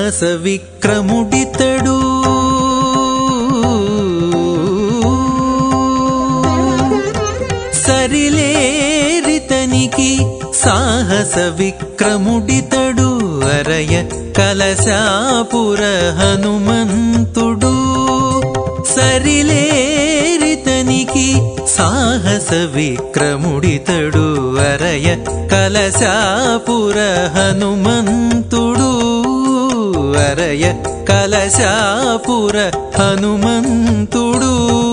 సాహస విక్రముడితడు సరిలేరితనికి సాహస విక్రముడితడు అరయ కలశాపుర హనుమంతుడు సరిలేరితనికి సాహస విక్రముడితడు అరయ కలశాపుర హనుమంతుడు అరయ కలశాపుర హనుమంతుడు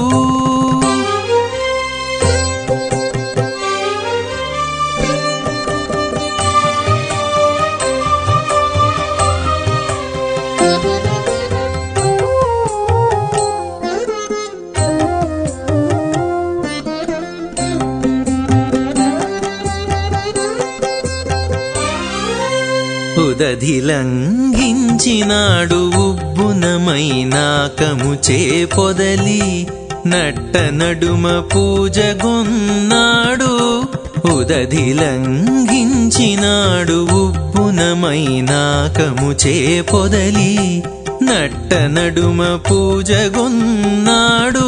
ఉదధిలంఘించినాడు ఉబ్బునమైనాకము చేపొదలి నట్ట నడుమ పూజగొన్నాడు ఉదధిలంఘించినాడు ఉబ్బునమైనాకము చేపొదలి నట్ట నడుమ పూజగొన్నాడు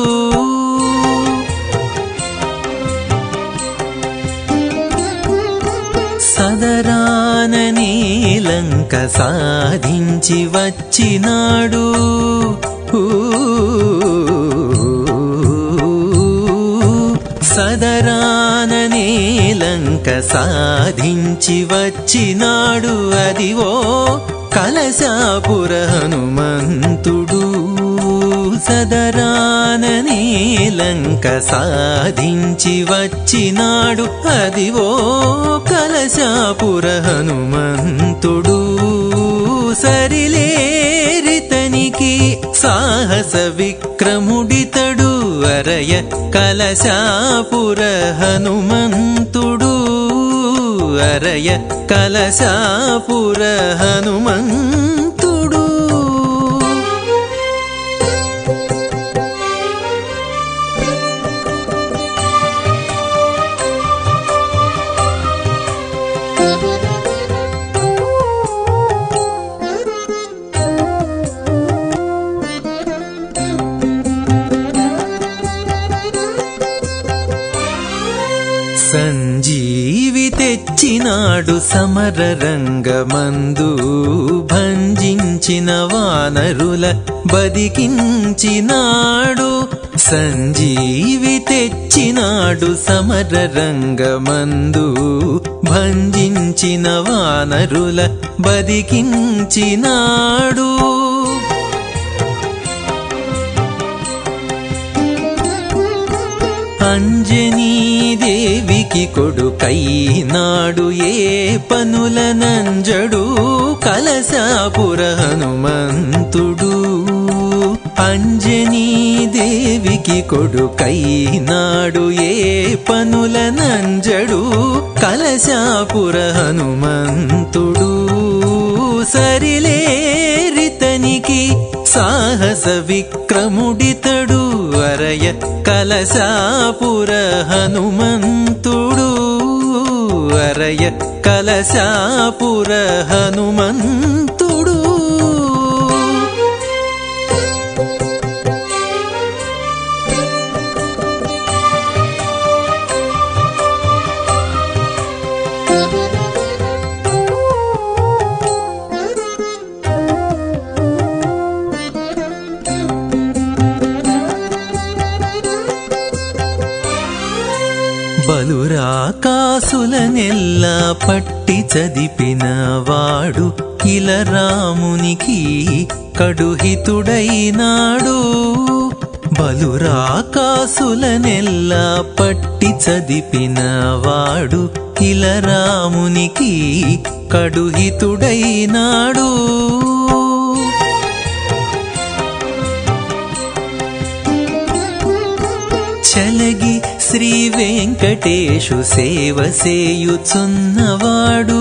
సదరాననే లంక సాధించి వచ్చినాడు ఊ. సదరాననే లంక సాధించి వచ్చినాడు అదివో కలశాపుర హనుమంతుడు సదరాననే లంక సాధించి వచ్చినాడు అదివో కలశాపుర హనుమంతుడు సరిలేరితనికి సాహస విక్రముడితడు అరయ కలశాపుర హనుమంతుడు అరయ కలశాపుర హనుమంతుడు సంజీవి తెచ్చినాడు సమర రంగమందు భంజించిన వానరుల బదికించినాడు సంజీవి తెచ్చినాడు సమర రంగమందు భంజించిన వానరుల బదికించినాడు అంజనీదేవికి కొడుకైనాడు ఏ పనుల నంజడు కలశాపుర హనుమంతుడు అంజనీదేవికి కొడుకైనాడు ఏ పనుల నంజడు కలశాపుర హనుమంతుడు సరిలేరితనికి సాహస విక్రముడితడు అరయ కలశాపుర హనుమంతుడు అరయ కలశాపుర హనుమంతుడు బలురాకాసులనెల్లా పట్టి చదిపిన వాడు ఇల రామునికి కడుహితుడైనాడు బలురాకాసులనెల్లా పట్టి చదిపిన వాడు ఇల రామునికి కడుహితుడైనాడు చలగి శ్రీ వెంకటేశు సేవ సేయుచున్నవాడు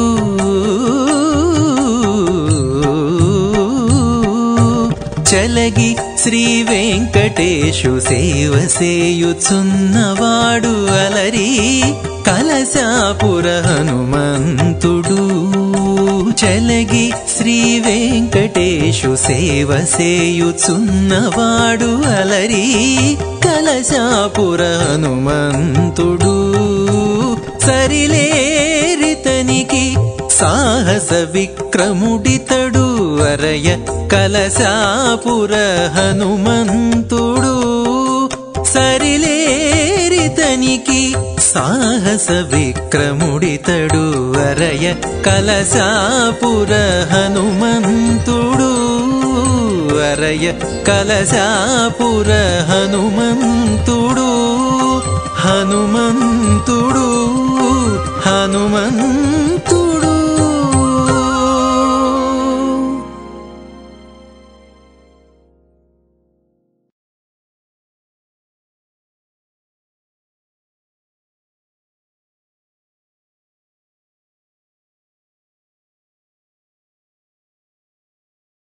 చలగి శ్రీ వెంకటేశు సేవ సేయుచున్నవాడు అలరి కలశాపుర హనుమంతుడు చలగి శ్రీ వెంకటేశు సేవ సేయుచున్నవాడు అలరి కలశాపుర హనుమంతుడు సరిలేరితనికి సాహస విక్రముడితడు అరయ కలశాపుర హనుమంతుడు సరిలేరితనికి సాహస విక్రముడితడు అరయ కలశాపుర హనుమంతుడు అరయ కలశాపుర హనుమంతుడు హనుమంతుడు హనుమంతుడు